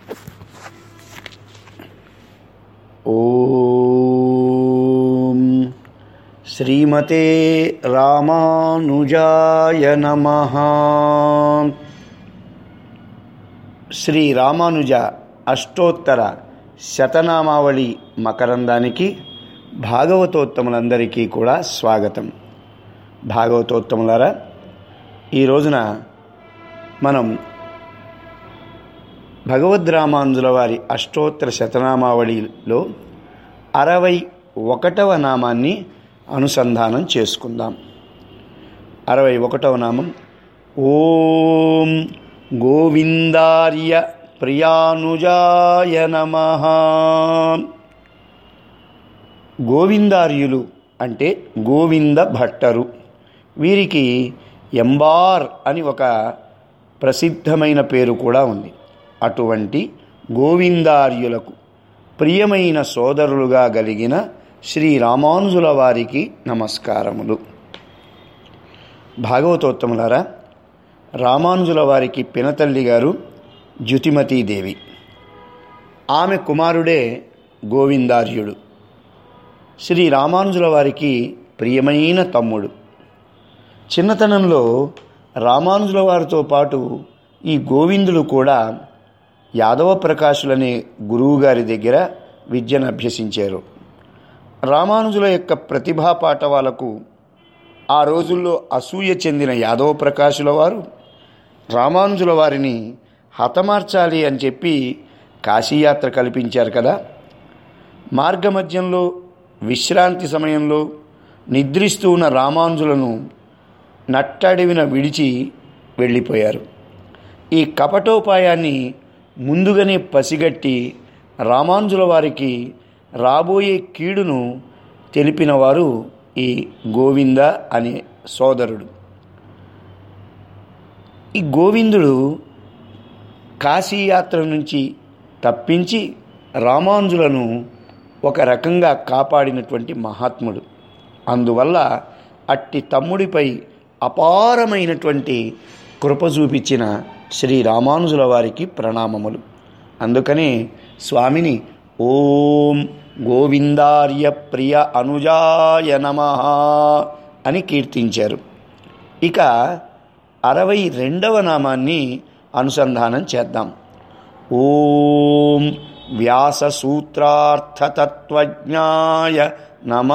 ఓం శ్రీమతే రామానుజాయ నమ శ్రీ రామానుజ అష్టోత్తర శతనామావళి మకరందానికి భాగవతోత్తములందరికీ కూడా స్వాగతం భాగవతోత్తములారా ఈ రోజున మనం భగవద్ రామానుజుల వారి అష్టోత్తర శతనామావళిలో అరవై ఒకటవ నామాన్ని అనుసంధానం చేసుకుందాం అరవై ఒకటవ నామం ఓం గోవిందార్య ప్రియానుజాయ నమ గోవిందార్యులు అంటే గోవింద భట్టరు వీరికి ఎంబార్ అని ఒక ప్రసిద్ధమైన పేరు కూడా ఉంది అటువంటి గోవిందార్యులకు ప్రియమైన సోదరులుగా కలిగిన శ్రీ రామానుజుల వారికి నమస్కారములు భాగవతోత్తములారా రామానుజుల వారికి పినతల్లి గారు ద్యుతిమతీదేవి ఆమె కుమారుడే గోవిందార్యుడు శ్రీ రామానుజుల వారికి ప్రియమైన తమ్ముడు చిన్నతనంలో రామానుజుల వారితో పాటు ఈ గోవిందుడు కూడా యాదవ ప్రకాశులనే గురువుగారి దగ్గర విద్యను అభ్యసించారు రామానుజుల యొక్క ప్రతిభా పాఠవాలకు ఆ రోజుల్లో అసూయ చెందిన యాదవ ప్రకాశుల వారు రామానుజుల వారిని హతమార్చాలి అని చెప్పి కాశీయాత్ర కల్పించారు కదా మార్గమధ్యంలో విశ్రాంతి సమయంలో నిద్రిస్తూ ఉన్న రామానుజులను నట్టడివిన విడిచి వెళ్ళిపోయారు ఈ కపటోపాయాన్ని ముందుగానే పసిగట్టి రామానుజుల వారికి రాబోయే కీడును తెలిపినవారు ఈ గోవింద అనే సోదరుడు ఈ గోవిందుడు కాశీయాత్ర నుంచి తప్పించి రామానుజులను ఒక రకంగా కాపాడినటువంటి మహాత్ముడు అందువల్ల అట్టి తమ్ముడిపై అపారమైనటువంటి కృప చూపించిన శ్రీ రామానుజుల వారికి ప్రణామములు అందుకనే స్వామిని ఓం గోవిందార్య ప్రియ అనుజాయ నమ అని కీర్తించారు ఇక అరవై రెండవ నామాన్ని అనుసంధానం చేద్దాం ఓం వ్యాస సూత్రార్థతత్వజ్ఞాయ నమ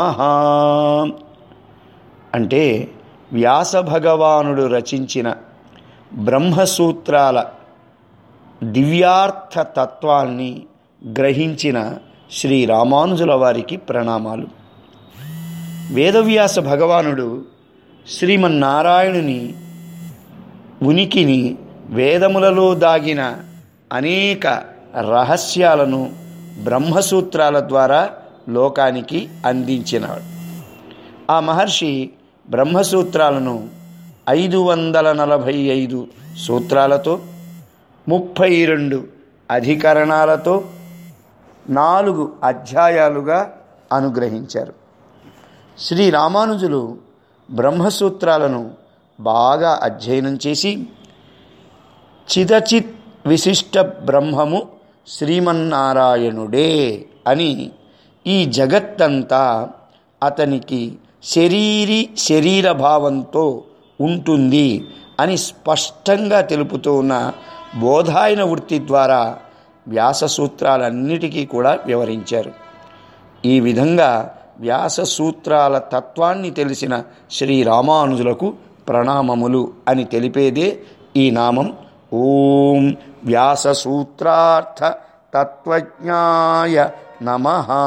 అంటే వ్యాస భగవానుడు రచించిన బ్రహ్మసూత్రాల దివ్యార్థ తత్వాన్ని గ్రహించిన శ్రీ రామానుజుల వారికి ప్రణామాలు వేదవ్యాస భగవానుడు శ్రీమన్నారాయణుని ఉనికిని వేదములలో దాగిన అనేక రహస్యాలను బ్రహ్మసూత్రాల ద్వారా లోకానికి అందించినాడు ఆ మహర్షి బ్రహ్మసూత్రాలను ఐదు వందల నలభై ఐదు సూత్రాలతో ముప్పై రెండు అధికరణాలతో నాలుగు అధ్యాయాలుగా అనుగ్రహించారు శ్రీ రామానుజులు బ్రహ్మసూత్రాలను బాగా అధ్యయనం చేసి చిదచిత్ విశిష్ట బ్రహ్మము శ్రీమన్నారాయణుడే అని ఈ జగత్తంతా అతనికి శరీరి శరీర భావంతో ఉంటుంది అని స్పష్టంగా తెలుపుతూ ఉన్న బోధాయన వృత్తి ద్వారా వ్యాస సూత్రాలన్నిటికీ కూడా వివరించారు ఈ విధంగా వ్యాస సూత్రాల తత్వాన్ని తెలిసిన శ్రీ రామానుజులకు ప్రణామములు అని తెలిపేదే ఈ నామం ఓం వ్యాస సూత్రార్థ తత్వజ్ఞాయ నమ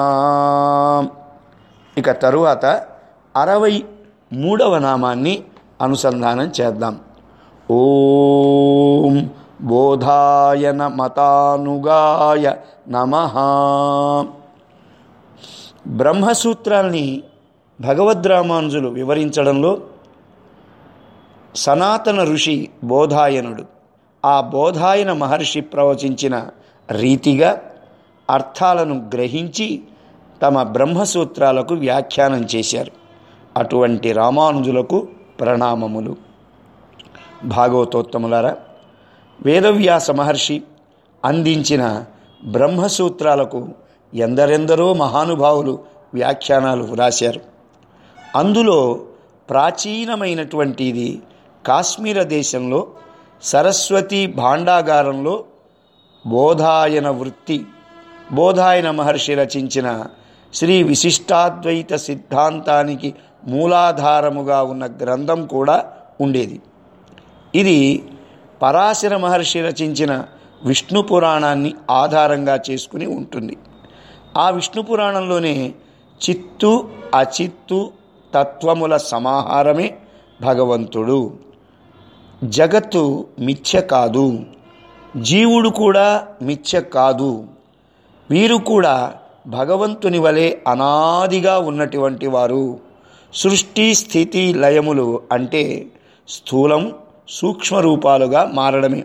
ఇక తరువాత అరవై మూడవ నామాన్ని అనుసంధానం చేద్దాం ఓం బోధాయన మతానుగాయ నమ బ్రహ్మసూత్రాల్ని భగవద్రామానుజులు వివరించడంలో సనాతన ఋషి బోధాయనుడు ఆ బోధాయన మహర్షి ప్రవచించిన రీతిగా అర్థాలను గ్రహించి తమ బ్రహ్మసూత్రాలకు వ్యాఖ్యానం చేశారు అటువంటి రామానుజులకు ప్రణామములు భాగవతోత్తములారా వేదవ్యాస మహర్షి అందించిన బ్రహ్మసూత్రాలకు ఎందరెందరో మహానుభావులు వ్యాఖ్యానాలు వ్రాశారు అందులో ప్రాచీనమైనటువంటిది కాశ్మీర దేశంలో సరస్వతి భాండాగారంలో బోధాయన వృత్తి బోధాయన మహర్షి రచించిన శ్రీ విశిష్టాద్వైత సిద్ధాంతానికి మూలాధారముగా ఉన్న గ్రంథం కూడా ఉండేది ఇది పరాశర మహర్షి రచించిన విష్ణు పురాణాన్ని ఆధారంగా చేసుకుని ఉంటుంది ఆ విష్ణు పురాణంలోనే చిత్తు అచిత్తు తత్వముల సమాహారమే భగవంతుడు జగత్తు మిథ్య కాదు జీవుడు కూడా మిథ్య కాదు వీరు కూడా భగవంతుని వలె అనాదిగా ఉన్నటువంటి వారు సృష్టి స్థితి లయములు అంటే స్థూలం సూక్ష్మ రూపాలుగా మారడమే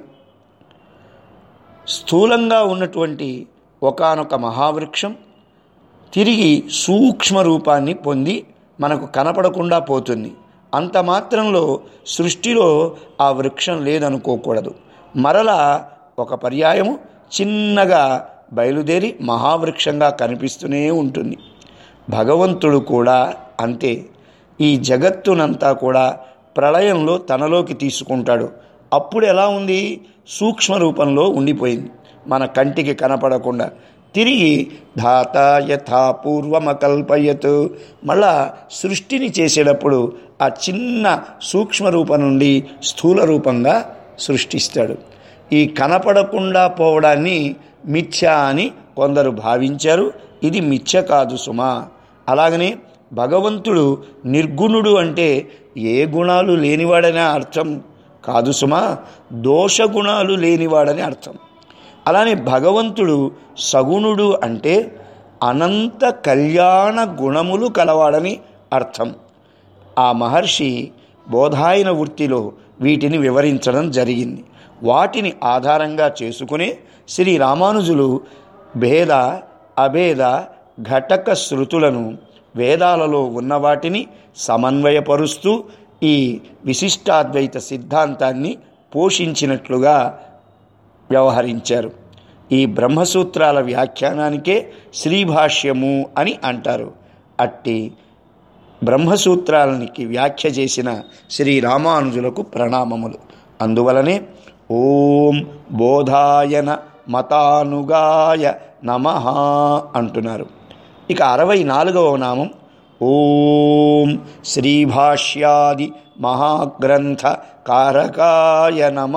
స్థూలంగా ఉన్నటువంటి ఒకానొక మహావృక్షం తిరిగి సూక్ష్మ రూపాన్ని పొంది మనకు కనపడకుండా పోతుంది అంత మాత్రంలో సృష్టిలో ఆ వృక్షం లేదనుకోకూడదు మరలా ఒక పర్యాయము చిన్నగా బయలుదేరి మహావృక్షంగా కనిపిస్తూనే ఉంటుంది భగవంతుడు కూడా అంతే ఈ జగత్తునంతా కూడా ప్రళయంలో తనలోకి తీసుకుంటాడు అప్పుడు ఎలా ఉంది సూక్ష్మ రూపంలో ఉండిపోయింది మన కంటికి కనపడకుండా తిరిగి ధాత యథా పూర్వమకల్పయత్ మళ్ళా సృష్టిని చేసేటప్పుడు ఆ చిన్న సూక్ష్మ రూపం నుండి స్థూల రూపంగా సృష్టిస్తాడు ఈ కనపడకుండా పోవడాన్ని మిథ్య అని కొందరు భావించారు ఇది మిథ్య కాదు సుమా అలాగనే భగవంతుడు నిర్గుణుడు అంటే ఏ గుణాలు లేనివాడనే అర్థం కాదు సుమా దోష గుణాలు లేనివాడని అర్థం అలానే భగవంతుడు సగుణుడు అంటే అనంత కళ్యాణ గుణములు కలవాడని అర్థం ఆ మహర్షి బోధాయన వృత్తిలో వీటిని వివరించడం జరిగింది వాటిని ఆధారంగా చేసుకునే శ్రీ రామానుజులు భేద అభేద ఘటక శృతులను వేదాలలో ఉన్న వాటిని సమన్వయపరుస్తూ ఈ విశిష్టాద్వైత సిద్ధాంతాన్ని పోషించినట్లుగా వ్యవహరించారు ఈ బ్రహ్మసూత్రాల వ్యాఖ్యానానికే శ్రీభాష్యము అని అంటారు అట్టి బ్రహ్మసూత్రాలనికి వ్యాఖ్య చేసిన శ్రీ రామానుజులకు ప్రణామములు అందువలనే ఓం బోధాయన మతానుగాయ నమ అంటున్నారు ఇక అరవై నాలుగవ నామం ఓం శ్రీభాష్యాది మహాగ్రంథ కారకాయ నమ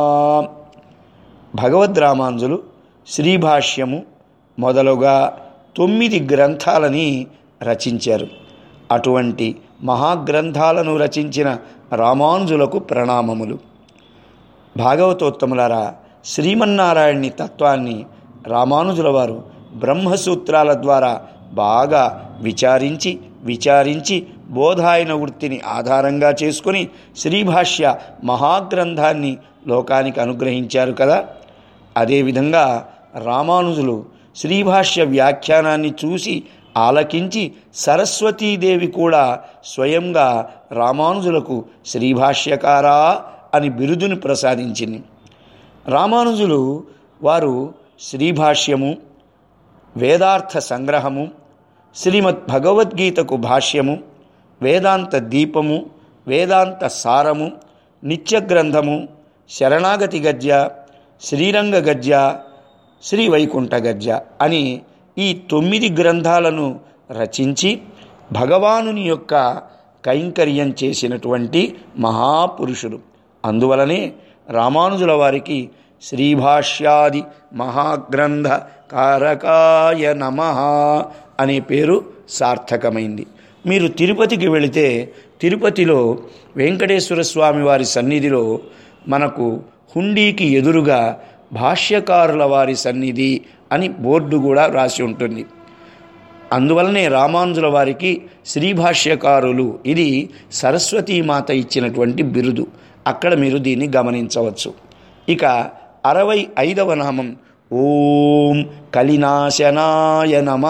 భగవద్రామాంజులు శ్రీభాష్యము మొదలుగా తొమ్మిది గ్రంథాలని రచించారు అటువంటి మహాగ్రంథాలను రచించిన రామానుజులకు ప్రణామములు భాగవతోత్తములారా శ్రీమన్నారాయణి తత్వాన్ని రామానుజుల వారు బ్రహ్మసూత్రాల ద్వారా బాగా విచారించి విచారించి బోధాయన వృత్తిని ఆధారంగా చేసుకుని శ్రీభాష్య మహాగ్రంథాన్ని లోకానికి అనుగ్రహించారు కదా అదేవిధంగా రామానుజులు శ్రీభాష్య వ్యాఖ్యానాన్ని చూసి ఆలకించి సరస్వతీదేవి కూడా స్వయంగా రామానుజులకు శ్రీభాష్యకారా అని బిరుదుని ప్రసాదించింది రామానుజులు వారు శ్రీభాష్యము వేదార్థ సంగ్రహము శ్రీమద్ భగవద్గీతకు భాష్యము వేదాంత దీపము వేదాంత సారము నిత్యగ్రంథము శరణాగతి గద్య శ్రీరంగ గద్య శ్రీ వైకుంఠ గద్య అని ఈ తొమ్మిది గ్రంథాలను రచించి భగవానుని యొక్క కైంకర్యం చేసినటువంటి మహాపురుషులు అందువలనే రామానుజుల వారికి శ్రీభాష్యాది మహాగ్రంథ కారకాయ నమ అనే పేరు సార్థకమైంది మీరు తిరుపతికి వెళితే తిరుపతిలో వెంకటేశ్వర స్వామి వారి సన్నిధిలో మనకు హుండీకి ఎదురుగా భాష్యకారుల వారి సన్నిధి అని బోర్డు కూడా రాసి ఉంటుంది అందువలనే రామానుజుల వారికి శ్రీభాష్యకారులు ఇది సరస్వతీమాత ఇచ్చినటువంటి బిరుదు అక్కడ మీరు దీన్ని గమనించవచ్చు ఇక అరవై ఐదవ నామం ఓం కలినాశనాయ నమ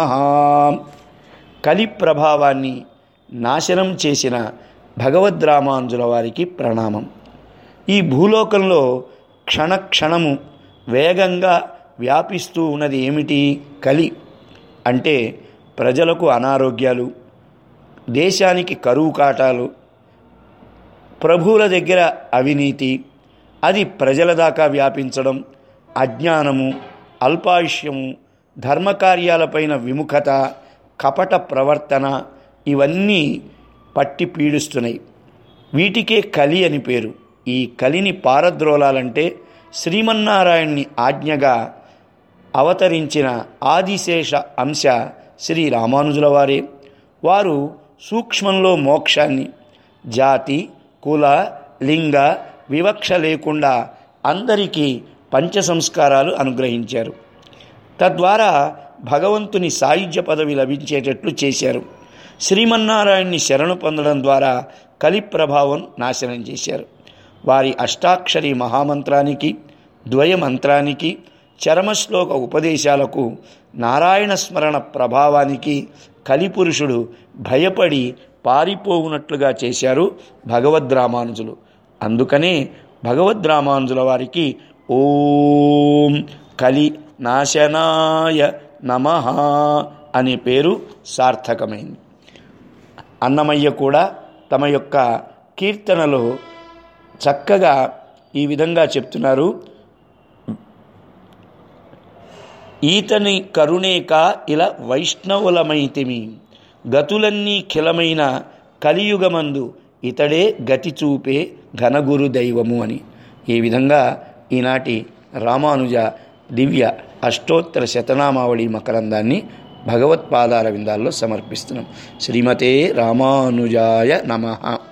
కలి ప్రభావాన్ని నాశనం చేసిన భగవద్రామానుజుల వారికి ప్రణామం ఈ భూలోకంలో క్షణక్షణము వేగంగా వ్యాపిస్తూ ఉన్నది ఏమిటి కలి అంటే ప్రజలకు అనారోగ్యాలు దేశానికి కరువు కాటాలు ప్రభువుల దగ్గర అవినీతి అది ప్రజల దాకా వ్యాపించడం అజ్ఞానము అల్పాయుష్యము ధర్మకార్యాలపైన విముఖత కపట ప్రవర్తన ఇవన్నీ పట్టి పీడిస్తున్నాయి వీటికే కలి అని పేరు ఈ కలిని పారద్రోలాలంటే శ్రీమన్నారాయణ్ణి ఆజ్ఞగా అవతరించిన ఆదిశేష అంశ శ్రీ రామానుజుల వారే వారు సూక్ష్మంలో మోక్షాన్ని జాతి కుల లింగ వివక్ష లేకుండా అందరికీ పంచ సంస్కారాలు అనుగ్రహించారు తద్వారా భగవంతుని సాయుధ్య పదవి లభించేటట్లు చేశారు శ్రీమన్నారాయణ్ణి శరణు పొందడం ద్వారా కలి ప్రభావం నాశనం చేశారు వారి అష్టాక్షరి మహామంత్రానికి ద్వయ మంత్రానికి చరమశ్లోక ఉపదేశాలకు నారాయణ స్మరణ ప్రభావానికి కలిపురుషుడు భయపడి పారిపోవునట్లుగా చేశారు భగవద్రామానుజులు అందుకనే భగవద్రామానుజుల వారికి ఓం కలి నాశనాయ నమ అనే పేరు సార్థకమైంది అన్నమయ్య కూడా తమ యొక్క కీర్తనలో చక్కగా ఈ విధంగా చెప్తున్నారు ఈతని కరుణేక ఇలా వైష్ణవులమైతిమి గతులన్నీ ఖిలమైన కలియుగమందు ఇతడే గతి చూపే ఘనగురు దైవము అని ఈ విధంగా ఈనాటి రామానుజ దివ్య అష్టోత్తర శతనామావళి మకరందాన్ని భగవత్పాదార విందాల్లో సమర్పిస్తున్నాం శ్రీమతే రామానుజాయ నమః